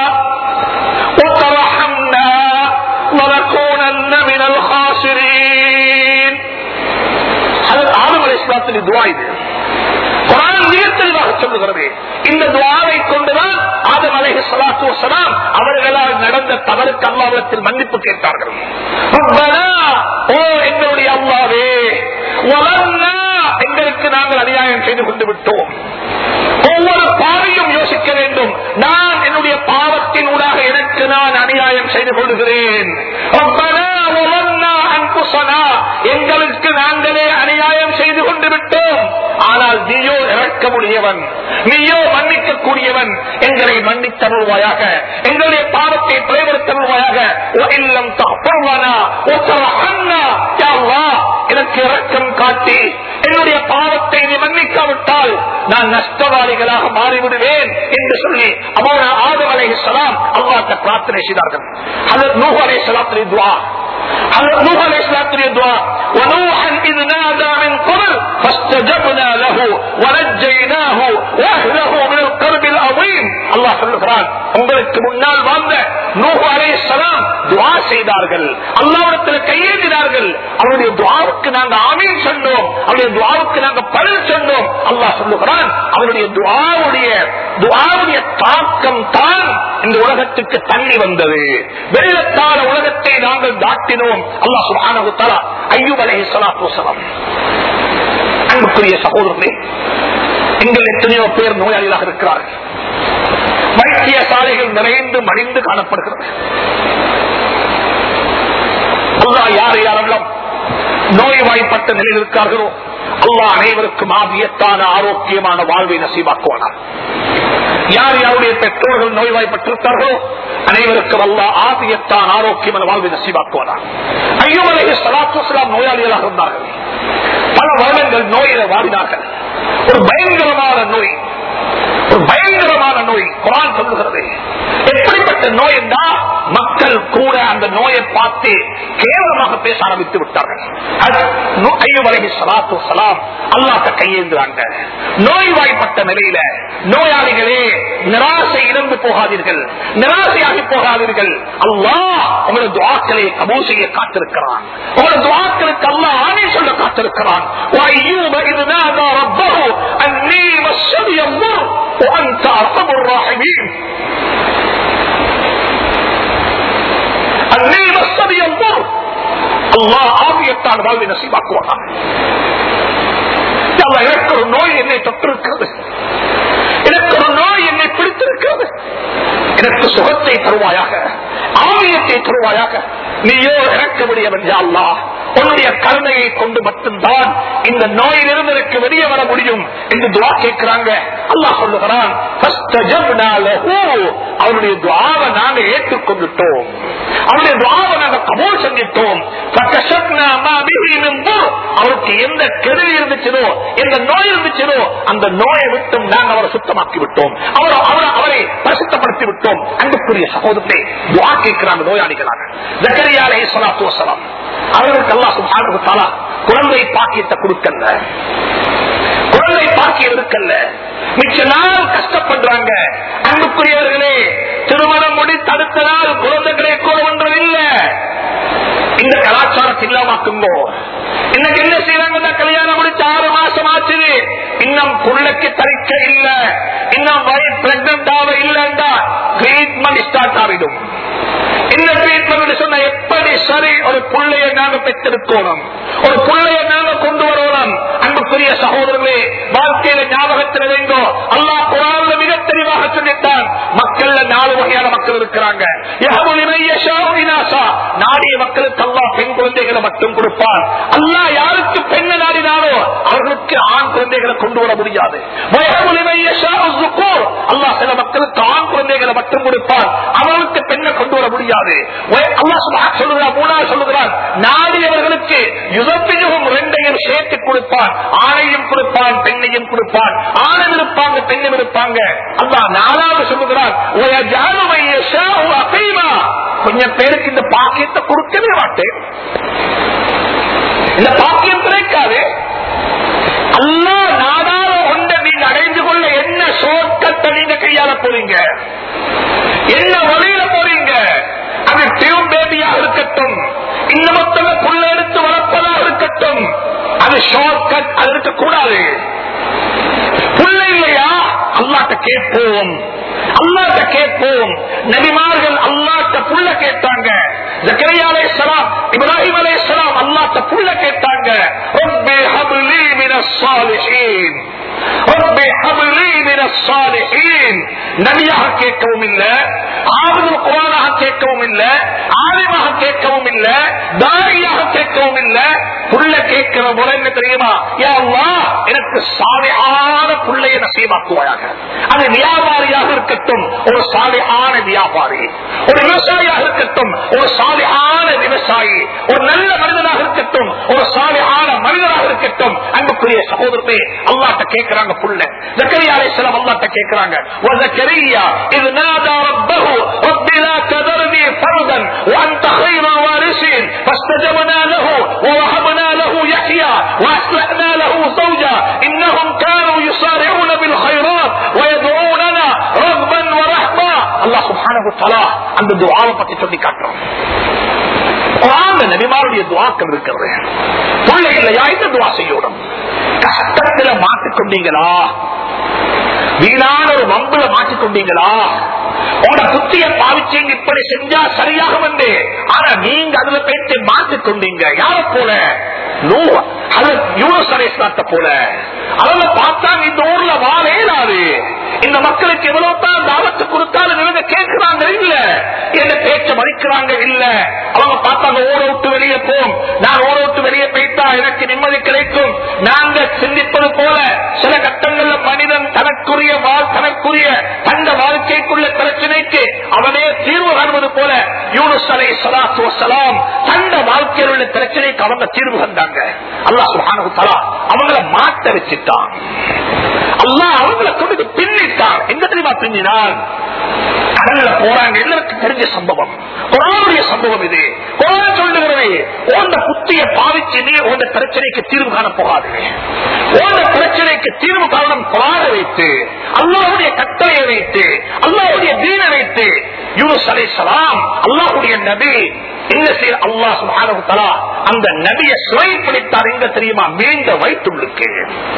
وترحمنا لنكونن من الخاسرين ஹதரத் ஆதம் அலைஹிஸ்ஸலாத்தின் துவா இது குரான் மிக தெளிவாக சொல்லுகிறது இந்த துவாவை கொண்டுதான் ஆதம் அலைஹி ஸலாத்து வஸலாம் அவர்களால் நடந்த தவறுக்கு அல்லாஹ்விடத்தில் மன்னிப்பு கேட்டார்கள் ரப்பனா ஓ எங்களுடைய அல்லாஹ்வே வலன்னா எங்களுக்கு நாங்கள் அநியாயம் செய்து கொண்டு விட்டோம் ஒவ்வொரு பாவையும் யோசிக்க வேண்டும் நான் என்னுடைய பாவத்தின் ஊடாக எனக்கு நான் அநியாயம் செய்து கொள்கிறேன் ரப்பனா வலன்னா அன்புசனா எங்களுக்கு நாங்களே அநியாயம் செய்து கொண்டு விட்டோம் ஆனால் நீயோ இறக்க முடியவன் நீயோ மன்னிக்க கூடியவன் எங்களை மன்னித்தருள்வாயாக எங்களுடைய பாவத்தை பிழைபடுத்தருள்வாயாக இல்லம் தப்புவானா எனக்கு இறக்கம் காட்டி என்னுடைய பாவத்தை நீ மன்னிக்காவிட்டால் நான் நஷ்டவாளிகளாக மாறிவிடுவேன் என்று சொல்லி அவன ஆதம் அலை சலாம் அல்லாட்ட பிரார்த்தனை செய்தார்கள் அதற்கு நூஹ் அலை சலாத்திரி துவா அதற்கு நூஹ் அலை சலாத்திரி துவா ونوحا إذ نادى من قبل فاستجبنا له ونجيناه واهله من الكرب العظيم الله சொல்லுகிறான் உங்களுக்கு முன்னால் வாழ்ந்த நூஹு அலைஹிஸ்ஸலாம் துஆ செய்தார்கள் அல்லாஹ்விடத்தில் கையேந்தினார்கள் அவருடைய துஆவுக்கு நாங்க ஆமீன் சொன்னோம் அவருடைய துஆவுக்கு நாங்க பதில் சொன்னோம் அல்லாஹ் சொல்லுகிறான் அவருடைய துஆவுடைய துஆவுடைய தாக்கம் தான் இந்த உலகத்துக்கு தள்ளி வந்தது வெள்ளத்தான உலகத்தை நாங்கள் தாட்டினோம் அல்லாஹ் சுப்ஹானஹு வ தஆலா அய்யூப் அலைஹிஸ்ஸலாத்து வஸலாம் அன்புக்குரிய சகோதரர்களே எங்கள் எத்தனையோ பேர் நோயாளிகளாக இருக்கிறார்கள் வைத்தியசாலைகள் நிறைந்து மடிந்து காணப்படுகிறது அல்லாஹ் யார் யாரெல்லாம் நோய்வாய்ப்பட்ட நிலையில் இருக்கார்களோ அல்லாஹ் அனைவருக்கும் ஆதியத்தான ஆரோக்கியமான வாழ்வை நசீவாக்குவானார் யார் யாருடைய பெற்றோர்கள் நோய்வாய்ப்பட்டிருக்கார்களோ அனைவருக்கும் அல்லாஹ் ஆதியத்தான் ஆரோக்கியமான வாழ்வை நசீவாக்குவானார் ஐயோமலைய சலாத்துலாம் நோயாளிகளாக இருந்தார்கள் பல வருடங்கள் நோயில வாடினார்கள் ஒரு பயங்கரமான நோய் ஒரு பயங்கரமான நோய் குரான் சொல்லுகிறது எப்படிப்பட்ட நோய் என்றால் மக்கள் கூட அந்த நோயை பார்த்து கேவலமாக பேச ஆரம்பித்து விட்டார்கள் அல்லாட்ட கையேந்துறாங்க நோய்வாய்ப்பட்ட நிலையில நோயாளிகளே நிராசை இழந்து போகாதீர்கள் நிராசையாகி போகாதீர்கள் அல்லாஹ் உங்களது துவாக்களை கபூல் செய்ய காத்திருக்கிறான் உங்களது துவாக்களுக்கு அல்லாஹ் ஆணை சொல்ல காத்திருக்கிறான் وأيوب إذ نادى ربه أني مسني الضر وأنت أرحم الراحمين أني مسني الضر الله ஆவியத்தான் வாழ்வை நசீபாக்குவான் எனக்கு ஒரு நோய் என்னை தொட்டிருக்கிறது எனக்கு ஒரு நோய் என்னை பிடித்திருக்கிறது எனக்கு சுகத்தை தருவாயாக ஆவியத்தை தருவாயாக நீயோ இறக்க முடியவன் அல்லா உன்னுடைய கருணையை கொண்டு மட்டும்தான் இந்த நோயிலிருந்து எனக்கு வெளியே வர முடியும் என்று துவா கேட்கிறாங்க அல்லாஹ் சொல்லுகிறான் அவருடைய துவாவை நாங்க ஏற்றுக்கொண்டுட்டோம் அவருடைய துவாவை நாங்க கபோல் செஞ்சிட்டோம் அவருக்கு எந்த கெடுதி இருந்துச்சதோ எந்த நோய் இருந்துச்சதோ அந்த நோயை விட்டும் நாங்கள் அவரை சுத்தமாக்கி விட்டோம் அவர் அவரை அவரை பரிசுத்தப்படுத்தி விட்டோம் அன்புக்குரிய சகோதரத்தை துவா கேட்கிறாங்க நோயாளிகளாக ஜக்கரியாலே சொலாத்து வசலாம் அவர்களுக்கு அல்லா சுபானு குழந்தை பாக்கியத்தை கொடுக்கல குழந்தை பாக்கியம் இருக்கல்ல மிச்ச நாள் கஷ்டப்படுறாங்க அன்புக்குரியவர்களே திருமணம் முடித்து அடுத்த நாள் குழந்தை கிடைக்கும் ஒன்றதில்லை இந்த கலாச்சாரத்தை இல்லாமக்குங்கோ இன்னைக்கு என்ன செய்யறாங்க கல்யாணம் முடிச்சு ஆறு மாசம் ஆச்சு இன்னும் புள்ளைக்கு தரிக்க இல்ல இன்னும் வயசு பிரெக்னன்ட் ஆக இல்லைண்டா ட்ரீட்மெண்ட் ஸ்டார்ட் ஆகிடும் இந்த ட்ரீட்மெண்ட் சொன்ன எப்படி சரி ஒரு பிள்ளைய நாங்க பெற்றிருக்கணும் ஒரு பிள்ளைய நாங்க கொண்டு வரணும் அன்புக்குரிய சகோதரர்களே வாழ்க்கையில ஞாபகத்தில் வைங்கோ அல்லா குரான்ல மிக தெளிவாக சொல்லிட்டான் மக்கள்ல நாலு வகையான மக்கள் இருக்கிறாங்க நாடிய மக்களுக்கு அல்லா பெண் குழந்தைகளை மட்டும் கொடுப்பான் அல்லா யாருக்கு பெண்ணை நாடினாலோ அவர்களுக்கு ஆண் குழந்தைகளை கொண்டு வர முடியாது அல்லா சில மக்களுக்கு ஆண் குழந்தைகளை மட்டும் கொடுப்பான் அவர்களுக்கு பெண்ணை கொண்டு வர முடியாது சொல்லுகிறார் மூணாவது சொல்லுகிறார் நாடியவர்களுக்கு யுதப்பியும் ரெண்டையும் சேர்த்து கொடுப்பான் ஆணையும் கொடுப்பான் பெண்ணையும் கொடுப்பான் ஆணும் இருப்பாங்க பெண்ணும் இருப்பாங்க அல்லா நாலாவது சொல்லுகிறார் கொஞ்சம் பேருக்கு இந்த பாக்கியத்தை கொடுக்கவே மாட்டேன் இந்த பாக்கியம் கிடைக்காது அல்லா நாடாத ஒன்றை நீங்க அடைந்து கொள்ள என்ன சோர்க்கத்தை நீங்க கையாள போறீங்க என்ன வழியில போறீங்க அது டியூப் பேபியாக இருக்கட்டும் இன்னமொத்தல புள்ள எடுத்து வளர்ப்பதாக இருக்கட்டும் அது ஷார்ட் கட் அது இருக்கக்கூடாது புள்ள இல்லையா அல்லாட்ட கேட்போம் அல்லாட்ட கேட்போம் நபிமார்கள் அல்லாட்ட புள்ள கேட்டாங்க ஜக்கரியா அலைஹிஸ்ஸலாம் இப்ராஹிம் அலைஹிஸ்ஸலாம் அல்லாட்ட புள்ள கேட்டாங்க ரப்பி ஹப்லி மினஸ் சாலிஹீன் ரப்பி ஹப்லி மினஸ் சாலிஹீன் நபியாக கேட்கவும் இல்ல ஆவுதல் குரானாக கேட்கவும் இல்ல ஆலிமாக கேட்கவும் இல்ல தாரியாக கேட்கவும் இல்ல புள்ள கேட்கிற முறை என்ன தெரியுமா யா அல்லாஹ் எனக்கு சாலியான புள்ளைய நசீமாக்குவாயாக அது வியாபாரியாக இருக்கட்டும் ஒரு சாலியான வியாபாரி ஒரு விவசாயியாக இருக்கட்டும் ஒரு சாலியான விவசாயி ஒரு நல்ல மனிதனாக இருக்கட்டும் ஒரு சாலியான மனிதனாக இருக்கட்டும் அன்புக்குரிய சகோதரத்தை அல்லாட்ட கேட்கிறாங்க புள்ள ஜக்கரியா அலைஹிஸ்ஸலாம் அல்லாட்ட கேட்கிறாங்க وزكريا إذ نادى ربه رب لا تذرني فردا وأنت خير الوارثين فاستجبنا له ووهبنا له يحيى وأصلحنا له زوجا إنهم كانوا يسارعون بالخيرات ويدعوننا رغبا ورهبا الله سبحانه وتعالى அந்த துவாவை பத்தி சொல்லி காட்டுறோம் குரான்ல நபிமாருடைய துவாக்கள் இருக்கிறது பிள்ளை இல்லையா இந்த துவா செய்யணும் கஷ்டத்துல மாட்டிக்கொண்டீங்களா வீணான ஒரு வம்புல மாட்டிக்கொண்டீங்களா உங்களோட புத்திய பாவிச்சீங்க இப்படி செஞ்சா சரியாகும் என்று ஆனா நீங்க அதுல போயிட்டு மாட்டிக்கொண்டீங்க யார போல யூனஸ் அலைஹிஸ்ஸலாத்தை போல அவங்க பார்த்தாங்க இந்த ஊர்ல வாழ இயலாது இந்த மக்களுக்கு எவ்வளவு தான் தாவத்து கொடுத்தாலும் இவங்க கேட்கிறாங்க இல்ல என்ன பேச்ச மதிக்கிறாங்க இல்ல அவங்க பார்த்தாங்க ஊரை விட்டு வெளியே போம் நான் ஊரை விட்டு வெளியே போயிட்டா எனக்கு நிம்மதி கிடைக்கும் நாங்க சிந்திப்பது போல சில கட்டங்கள்ல மனிதன் தனக்குரிய வாழ் தனக்குரிய தந்த வாழ்க்கைக்குள்ள பிரச்சனைக்கு அவனே தீர்வு காண்பது போல யூனுஸ் அலை சலாத்து வசலாம் தந்த வாழ்க்கையில் உள்ள பிரச்சனைக்கு அவங்க தீர்வு கண்டாங்க அல்லாஹ் சுப்ஹானஹு தஆலா அவங்கள மாட்ட வச்சுட்டான் அல்லாஹ் அவங்கள கொண்டு பின்னிட்டான் எங்க தெரியுமா பின்னினான் கடல்ல போறாங்க எல்லாருக்கும் தெரிஞ்ச சம்பவம் குரானுடைய சம்பவம் இது குரான் சொல்லுகிறது உந்த புத்திய பாவிச்சு நீ உந்த பிரச்சனைக்கு தீர்வு காண போகாது உந்த பிரச்சனைக்கு தீர்வு காரணம் குரானை வைத்து அல்லாஹுடைய கட்டளையை வைத்து அல்லாஹுடைய தீனை வைத்து யூனுஸ் அலைஹிஸ்ஸலாம் அல்லாஹுடைய நபி என்ன செய்ய அல்லாஹ் சுப்ஹானஹு தஆலா அந்த நபியை சிறைப்பிடித்தார் எங்க தெரியுமா மீண்ட வயிற்றுள்ளுக்கு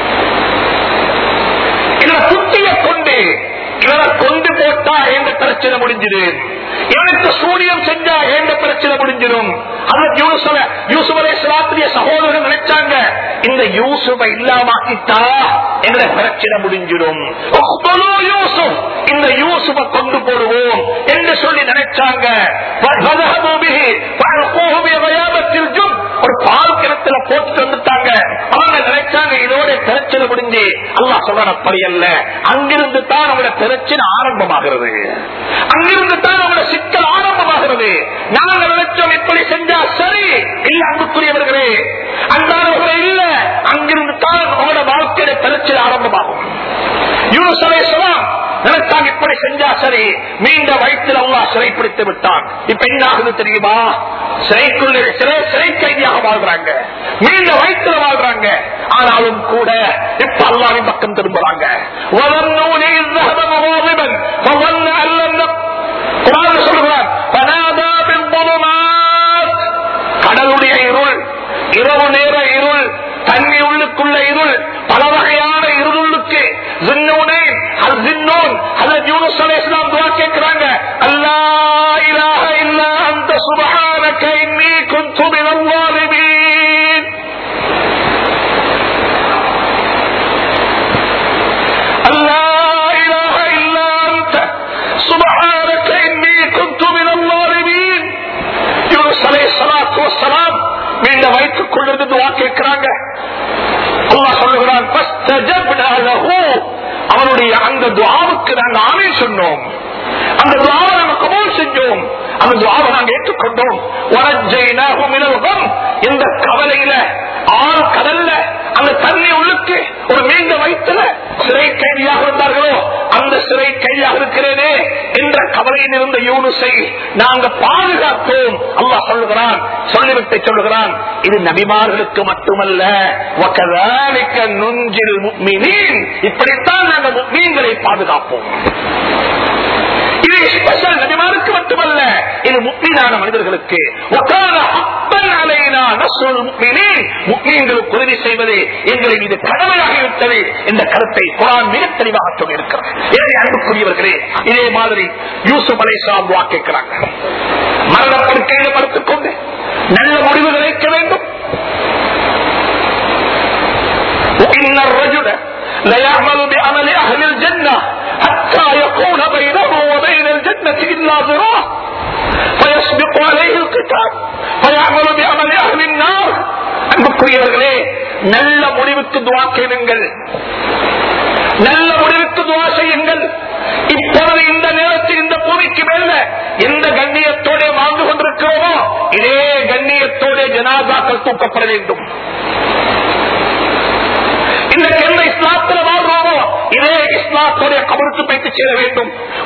இதுல புத்திய கொண்டு இவரை கொண்டு போட்டா எந்த பிரச்சனை முடிஞ்சிடு இவனுக்கு சூரியம் செஞ்சா எந்த பிரச்சனை முடிஞ்சிடும் அதற்கு யூசுவ யூசுவரை சிலாத்திரிய சகோதரர்கள் நினைச்சாங்க இந்த யூசுவை இல்லாமாக்கிட்டா எங்களை பிரச்சனை முடிஞ்சிடும் உக்துலு யூசுப் இந்த யூசுவை கொண்டு போடுவோம் என்று சொல்லி நினைச்சாங்க வதஹபு பிஹி ஃபஅல்கூஹு பி கயாபத்தில் ஜுப் ஒரு பால் கிணத்துல போட்டு வந்துட்டாங்க அவங்க நினைச்சாங்க இதோட பிரச்சனை முடிஞ்சு அல்லாஹ் சொல்றான் அப்படி அல்ல அங்கிருந்து தான் நம்மளோட பிரச்சனை ஆரம்பமாகிறது அங்கிருந்து தான் நம்மளோட சிக்கல் ஆரம்பமாகிறது நாங்கள் நினைச்சோம் இப்படி செஞ்சா சரி இல்ல அன்புக்குரியவர்களே அன்றாடவர்களே இல்ல அங்கிருந்து தான் உங்களோட வாழ்க்கையில பிரச்சனை ஆரம்பமாகும் யூனுஸ் அலைஹிஸ்ஸலாம் நினைச்சாங்க இப்படி செஞ்சா சரி மீண்ட வயிற்றில் அல்லாஹ் சிறைப்பிடித்து விட்டான் இப்ப என்ன ஆகுது தெரியுமா சிறைக்குள்ள சிறை சிறை கைதியாக வாழ்றாங்க மீண்ட வயிற்றுல வாழ்றாங்க ஆனாலும் கூட இப்ப அல்லாவின் பக்கம் திரும்புறாங்க وَظَنُّونِ إِذْ ذَهَبَ مُغَاضِبًا فَظَنَّ أَن لَّن نَّ- குர்ஆன்ல சொல்கிறான் فَنَادَى بِالظُّلُمَاتِ கடலுடைய இருள் இரவு நேர இருள் தண்ணி உள்ளுக்குள்ள இருள் பல வகையான இருளுக்கு ஜின்னூனே அது ஜின்னூன் ஹஜரத் யூனுஸ் அலைஹிஸ்ஸலாம் துஆ கேக்குறாங்க அல்லா இலாஹ இல்லா அன்த சுப்ஹானக இன்னீ குன்து மினல் ஸாலிமீன் அல்லா இலாஹ இல்லா அன்த சுப்ஹானக இன்னீ குன்து மினல் ஸாலிமீன் யூனுஸ் அலைஹிஸ்ஸலாத்து வஸ்ஸலாம் மீண்ட வயிற்றுக்குள்ளிருந்து துஆ கேட்கிறாங்க அல்லாஹ் சொல்லுகிறான் "ஃபஸ்தஜப்னா லஹு." அவனுடைய அந்த துவாவுக்கு நாங்க ஆமே சொன்னோம் அந்த துவாவை நாங்க கபூல் செஞ்சோம் அந்த துவாவை நாங்க ஏற்றுக்கொண்டோம் "வனஜ்ஜைனாஹு மினல் கம்." இந்த கவலையில ஆறு கடல்ல அந்த தண்ணி உள்ளுக்கு ஒரு மீண்ட வயிற்றுல சிறை கைதியாக இருந்தார்களோ அந்த சிறை கைதியாக இருக்கிறேனே என்ற கவலையில் இருந்த யூனுஸை நாங்க பாதுகாத்தோம் அல்லாஹ் சொல்லுகிறான் சொல்லிவிட்டு சொல்லுகிறான் இது நபிமார்களுக்கு மட்டுமல்ல وَكَذَلِكَ نُنْجِي الْمُؤْمِنِينَ. இப்படித்தான் நாங்கள் முக்மீன்களை பாதுகாப்போம் இது ஸ்பெஷல் நபிமாருக்கு மட்டுமல்ல இது முக்மீனான மனிதர்களுக்கு وَكَانَ حَقًّا عَلَيْنَا نَصْرُ الْمُؤْمِنِينَ. முக்மீன்களுக்கு உதவி செய்வது எங்களை மீது கடமையாகிவிட்டது என்ற கருத்தை குரான் மிக தெளிவாக சொல்லியிருக்கிறது எனவே அன்புக்குரியவர்களே இதே மாதிரி யூசுப் அலை துவா கேட்கிறாங்க மரணப்படுக்கையில் படுத்துக் கொண்டு நல்ல முடிவு கிடைக்க வேண்டும் وإن الرجل ليعمل بعمل أهل الجنة حتى يكون بينه وبين الجنة إلا ذراع فيسبق عليه الكتاب فيعمل بعمل أهل النار அன்புக்குரியவர்களே நல்ல முடிவுக்கு துவா கேளுங்கள் நல்ல முடிவுக்கு துவா செய்யுங்கள் இப்பொழுது இந்த நேரத்தில் இந்த பூமிக்கு மேல எந்த கண்ணியத்தோட வாழ்ந்து கொண்டிருக்கிறோமோ இதே கண்ணியத்தோட ஜனாதாக்கள் தூக்கப்பட வேண்டும் இன்றைக்கு எந்த இஸ்லாத்துல வாழ்றோமோ இதே இஸ்லாத்துடைய கபருக்கு போய்த்து சேர வேண்டும்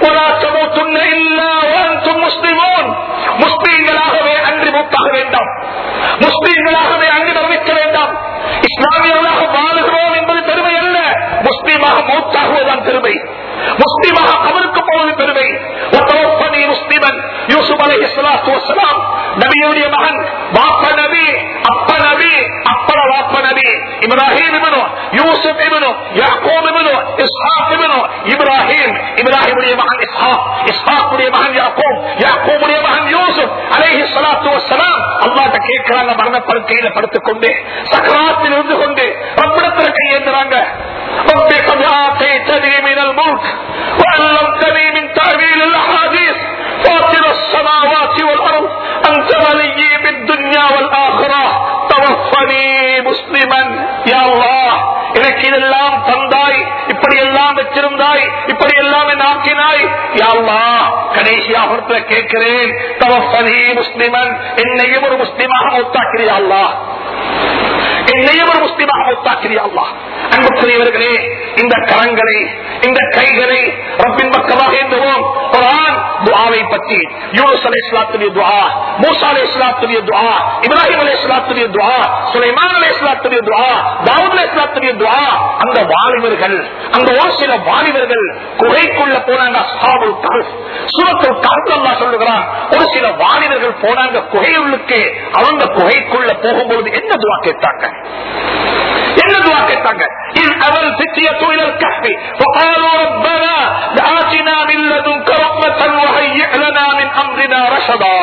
முஸ்லிமோன் முஸ்லீம்களாகவே அன்றி மூத்தாக வேண்டாம் முஸ்லீம்களாகவே அன்றி மரணிக்க வேண்டாம் இஸ்லாமியர்களாக வாழுகிறோம் என்பது பெருமை அல்ல முஸ்லீமாக மூத்தாகுவதுதான் பெருமை முஸ்லீமாக கபருக்கு போவது பெருமை ஒத்தவப்பனி முஸ்லிமன் யூசுப் அலை இஸ்லாத்து வசலாம் நபியுடைய மகன் வாப்ப நபி அப்ப நபி அப்பட வாப்ப நபி இப்ராஹிம் இவனோ யூசுப் இவனோ யாக்கோப் இவனோ இஸ்ஹாக் இவனோ இப்ராஹிம் இப்ராஹிமுடைய மகன் இஸ்ஹாக் இஸ்ஹாக்குடைய மகன் யாக்கோப் யாக்கோபுடைய மகன் யூசுப் அலைஹி ஸலாத்து வஸ்ஸலாம் அல்லாஹ்ட்ட கேட்கிறாங்க மரணப்படுக்கையில படுத்துக் கொண்டு சக்கராத்தில் இருந்து கொண்டு ரப்பிடத்துல கையேந்துறாங்க رب قد آتيتني من الملك وعلمتني من تأويل الأحاديث فاطر السماوات والأرض أنت ولي بالدنيا والآخرة توفني مسلما يا الله எனக்கு இதெல்லாம் தந்தாய் இப்படி எல்லாம் வச்சிருந்தாய் இப்படி எல்லாம் என்னை ஆக்கினாய் யா அல்லாஹ் கடைசியாக கேட்கிறேன் தவஃபனி முஸ்லிமன் என்னையும் ஒரு முஸ்லிமாக மௌத்தாக்கிறியா அல்லாஹ் என்னையும் ஒரு முஸ்லிமாக மௌத்தாக்கிறியா அல்லாஹ் அன்புக்குரியவர்களே இந்த கரங்களை இந்த கைகளை ரப்பின் பக்கமாக இருந்துவோம் குரான் துஆவை பற்றி யூனுஸ் அலை இஸ்லாத்துடைய துஆ மூசா அலை இஸ்லாத்துடைய துஆ இப்ராஹிம் அலை இஸ்லாத்துடைய துஆ சுலைமான் அலை இஸ்லாத்துடைய துஆ தாவூத் அலை இஸ்லாத்துடைய துஆ அந்த வாலிபர்கள் அந்த ஒரு சில வாலிபர்கள் குகைக்குள்ள போனாங்க அஸ்ஹாபுல் கஹஃப் சூரத்துல் கஹஃப் அல்லாஹ் சொல்லுகிறான் ஒரு சில வாலிபர்கள் போனாங்க குகையுள்ளுக்கு அவங்க குகைக்குள்ள போகும்போது என்ன துஆ கேட்டாங்க என்ன துவா கேட்டாங்க إذ أبى الفتية إلى الكهف فقالوا ربنا آتنا من لدنك رحمة وهيئ لنا من أمرنا رشدا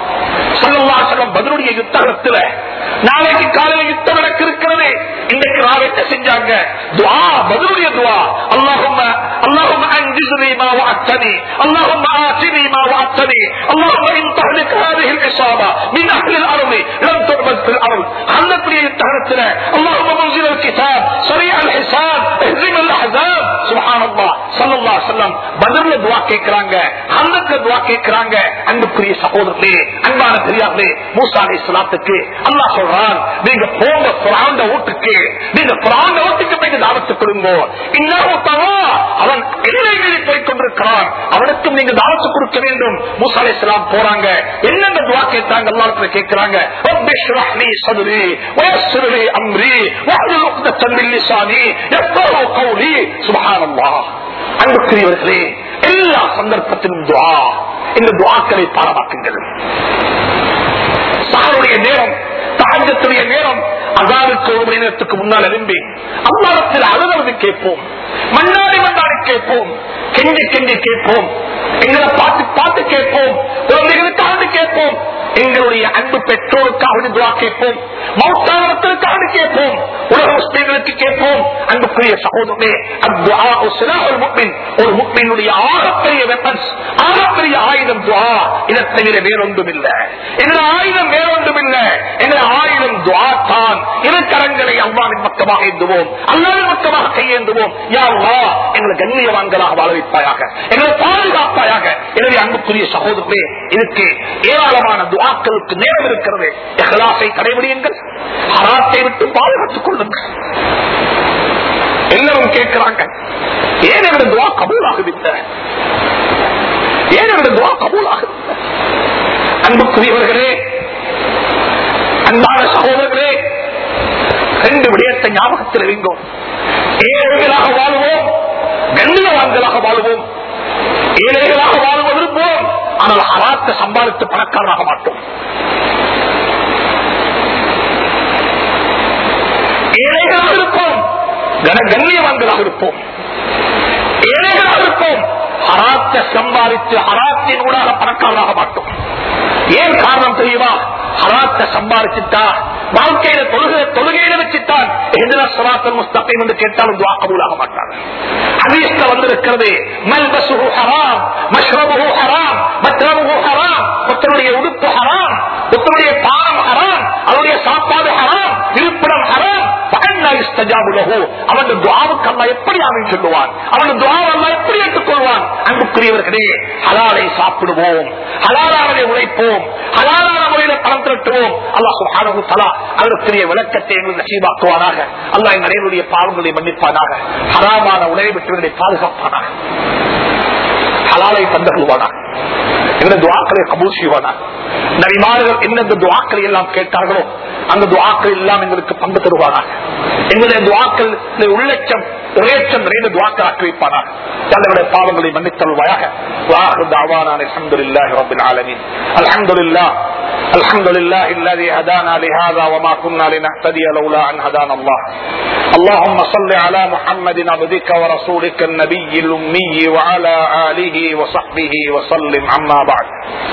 பதிலுடைய யுத்தகத்துல நாளைக்கு காலையில் யுத்தம் நடக்க இருக்கிறது இன்றைக்கு ராவத்தை செஞ்சாங்க துவா பதிலுடைய துவா அல்லாஹும் اللهم انجزني ما وعدتني اللهم آتني ما وعدتني اللهم ان تهلك هذه العصابة من اهل الارض لم تعبد في الارض عندك التهرتنا اللهم منزل الكتاب سريع الحساب اهزم الاحزاب سبحان الله صلى الله عليه وسلم பதில்ல துவா கேட்கிறாங்க அந்தத்துல துவா கேட்கிறாங்க அன்புக்குரிய சகோதரர்களே அன்பான பெரியார்களே மூசா அலை இஸ்லாத்துக்கு அல்லாஹ் சொல்றான் நீங்க போங்க குராண்ட வீட்டுக்கு நீங்க குராண்ட வீட்டுக்கு போய் தாவத்து கொடுங்க இன்னும் தவா அவன் இடைவெளி போய் கொண்டிருக்கிறான் அவனுக்கும் நீங்க தாவத்து கொடுக்க வேண்டும் மூசா அலை இஸ்லாம் போறாங்க என்னென்ன துவா கேட்டாங்க எல்லாத்துல கேட்கிறாங்க رب اشرح لي صدري ويسر لي امري واحلل عقدة من لساني يفقهوا قولي سبحان الله அன்புக்குரியவர்களே எல்லா சந்தர்ப்பத்திலும் துவா இந்த துவாக்களை பாரமாக்குங்கள் சாருடைய நேரம் தாஜத்துடைய நேரம் அதாவுக்கு ஒரு மணி நேரத்துக்கு முன்னால் எழும்பி அல்லாரத்தில் அலுவலகு கேட்போம் மண்ணாடி மண்ணாடி கேட்போம் கெஞ்சி கெஞ்சி கேட்போம் எங்களை பார்த்து பார்த்து கேட்போம் குழந்தைகளுக்காக கேட்போம் எங்களுடைய அன்பு பெற்றோருக்காக துவா கேட்போம் மௌத்தானத்திற்காக கேட்போம் உலக முஸ்லீம்களுக்கு கேட்போம் அன்புக்குரிய சகோதரே அத்வா ஒரு முக்மின் ஒரு முக்மினுடைய ஆகப்பெரிய வெப்பன்ஸ் ஆகப்பெரிய ஆயுதம் துவா இதை தவிர வேறொன்றும் இல்லை எங்கள் ஆயுதம் வேறொன்றும் இல்லை எங்கள் ஆயுதம் துவா தான் இரு கரங்களை அவ்வாவின் பக்கமாக ஏந்துவோம் அல்லாவின் பக்கமாக கையேந்துவோம் யாவா எங்களை கண்ணியவான்களாக வாழ வைப்பாயாக எங்களை பாதுகாப்பாயாக எனவே அன்புக்குரிய சகோதரர்களே இதுக்கு ஏராளமான துவாக்களுக்கு நேரம் இருக்கிறது எஹ்லாசை கடைபிடியுங்கள் ஹராத்தை விட்டு பாதுகாத்துக் கொள்ளுங்கள் எல்லாரும் கேட்கிறாங்க ஏன் என்னோட துவா கபூல் ஆகுதில்லை ஏன் என்னோட துவா கபூல் ஆகுதில்லை அன்புக்குரியவர்களே அன்பான சகோதரர்களே ரெண்டு விடயத்தை ஞாபகத்தில் வைங்கோம் ஏழைகளாக வாழ்வோம் கண்ணியவான்களாக வாழ்வோம் ஏழைகளாக வாழ்வ விரும்புவோம் ஆனால் அராத்த சம்பாதித்து பணக்காரராக மாட்டோம் ஏழைகளாக இருப்போம் கன கண்ணியவான்களாக இருப்போம் ஏழைகளாக இருப்போம் ஹராத்த சம்பாதித்து ஹராத்தின் ஊடாக பணக்காரராக மாட்டோம் ஏன் காரணம் தெரியுமா ஹராத்த சம்பாதிச்சுட்டா வாழ்க்கையில தொழுகை தொழுகையில வச்சுத்தான் எதிர சராத்தல் முஸ்தகம் என்று கேட்டாலும் துவா கபூலாக மாட்டாங்க ஹதீஸ்ல வந்திருக்கிறது மல்பசுஹு ஹராம் மஷ்ரபுஹு ஹராம் மத்ரபுஹு ஹராம் ஒருத்தருடைய உடுப்பு ஹராம் ஒருத்தருடைய பானம் ஹராம் அவருடைய சாப்பாடு ஹராம் இருப்பிடம் ஹராம் அவன் துவாவுக்கு அல்லா எப்படி அவன் சொல்லுவான் அவன் துவாவை அல்லா எப்படி ஏற்றுக்கொள்வான் அன்புக்குரியவர்களே ஹலாலை சாப்பிடுவோம் ஹலாலானதை உழைப்போம் ஹலாலான முறையில பணம் திரட்டுவோம் அல்லா சுஹானு தலா அதற்குரிய விளக்கத்தை எங்களுக்கு நசீபாக்குவானாக அல்லா எங்கள் அனைவருடைய பாவங்களை மன்னிப்பானாக ஹராமான உணவை விட்டுவதை பாதுகாப்பானாக ஹலாலை தந்தருவானாக இந்த துவாக்களை கபூல் செய்வானா நபிமார்கள் எந்தெந்த துவாக்களை எல்லாம் கேட்டார்களோ அந்த துவாக்கள் எல்லாம் எங்களுக்கு பங்கு தருவானாக எங்களுடைய துவாக்கள் உள்ளச்சம் உரையச்சம் நிறைந்த துவாக்கள் ஆக்கி வைப்பானாக தங்களுடைய பாவங்களை மன்னித்தல்வாயாக الحمد لله رب العالمين الحمد لله الحمد لله الذي هدانا لهذا وما كنا لنهتدي لولا ان هدانا الله اللهم صل على محمد عبدك ورسولك النبي الامي وعلى اله وصحبه وسلم عما بعد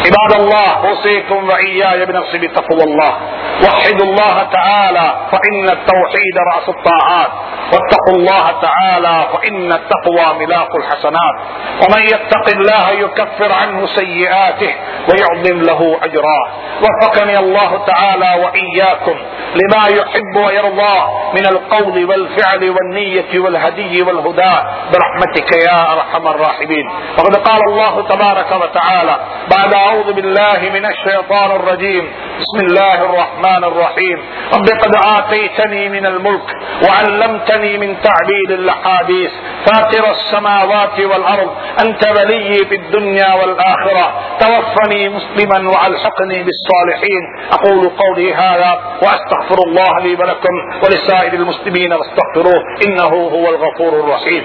عباد الله اوصيكم واياي بنفسي بتقوى الله وحدوا الله تعالى فان التوحيد راس الطاعات واتقوا الله تعالى فان التقوى ملاك الحسنات ومن يتق الله يكفر عنه سيئاته ويعظم له اجرا وفقني الله تعالى واياكم لما يحب ويرضى من القول والفعل والنيه والهدي والهدى برحمتك يا ارحم الراحمين وقد قال الله تبارك وتعالى بعد اعوذ بالله من الشيطان الرجيم بسم الله الرحمن الرحيم رب قد اتيتني من الملك وعلمتني من تعبيد الاحاديث فاطر السماوات والارض انت ولي في الدنيا والاخره توفني مسلما والحقني بالصالحين اقول قولي هذا واستغفر الله لي ولكم ولسائر المسلمين واستغفروه انه هو الغفور الرحيم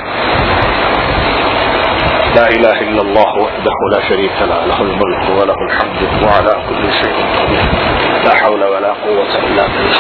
لا اله الا الله وحده لا شريك له له الملك وله الحمد وعلى كل شيء قدير لا حول ولا قوه الا بالله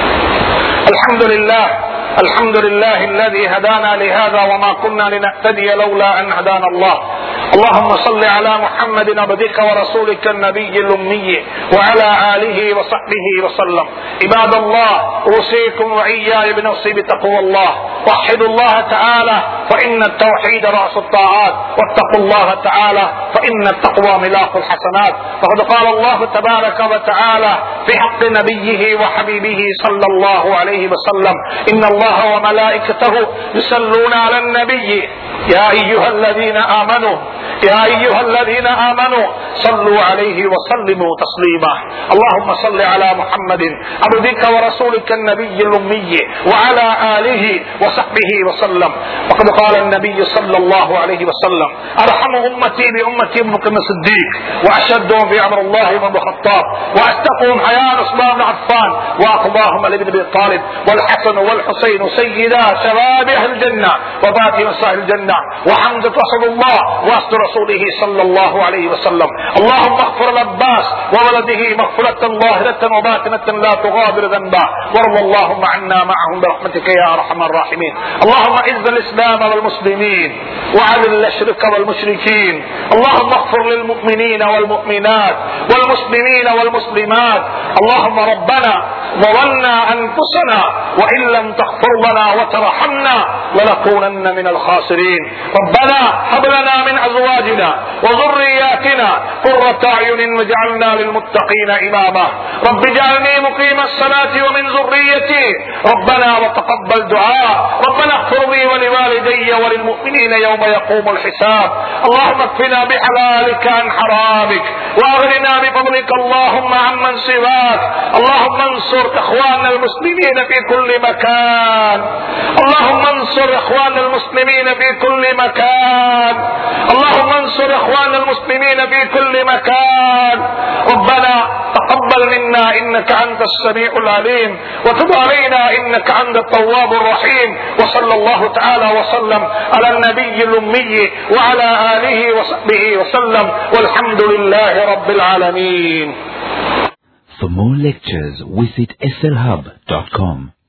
الحمد لله الحمد لله الذي هدانا لهذا وما كنا لنهتدي لولا ان هدانا الله اللهم صل على محمد عبدك ورسولك النبي الامي وعلى اله وصحبه وسلم عباد الله اوصيكم واياي بنفسي بتقوى الله وحدوا الله تعالى فان التوحيد راس الطاعات واتقوا الله تعالى فان التقوى ملاك الحسنات وقد قال الله تبارك وتعالى في حق نبيه وحبيبه صلى الله عليه وسلم ان الله وملائكته يصلون على النبي يا ايها الذين امنوا يا ايها الذين امنوا صلوا عليه وسلموا تسليما اللهم صل على محمد عبدك ورسولك النبي الامي وعلى اله وصحبه وسلم وقد قال النبي صلى الله عليه وسلم ارحم امتي بامتي ابن بكر الصديق واشدهم في امر الله بن الخطاب واستقهم حياء عثمان بن عفان واقضاهم علي بن ابي طالب والحسن والحسين سيدا شباب اهل الجنه وفاتمه صاحب الجنه وحمزه اسد الله واسد رسوله صلى الله عليه وسلم اللهم اغفر العباس وولده مغفرة ظاهرة وباطنة لا تغادر ذنبا وارض اللهم عنا معهم برحمتك يا ارحم الراحمين اللهم اعز الاسلام والمسلمين وعذل الشرك والمشركين اللهم اغفر للمؤمنين والمؤمنات والمسلمين والمسلمات اللهم ربنا ظلمنا انفسنا وان لم تغفر لنا وترحمنا لنكونن من الخاسرين ربنا هب لنا من ازواجنا وذرياتنا قرة اعين واجعلنا للمتقين اماما رب اجعلني مقيم الصلاة ومن ذريتي ربنا وتقبل دعاء ربنا اغفر لي ولوالدي وللمؤمنين يوم يقوم الحساب اللهم اكفنا بحلالك عن حرامك واغننا بفضلك اللهم عمن سواك اللهم انصر اخواننا المسلمين في كل مكان اللهم انصر اخواننا المسلمين في كل مكان اللهم انصر اخواننا المسلمين في كل مكان ربنا تقبل منا انك انت السميع العليم وتب علينا انك انت التواب الرحيم وصلى الله تعالى وسلم على النبي الامي وعلى اله وصحبه وسلم والحمد لله رب العالمين For more lectures, visit slhub.com.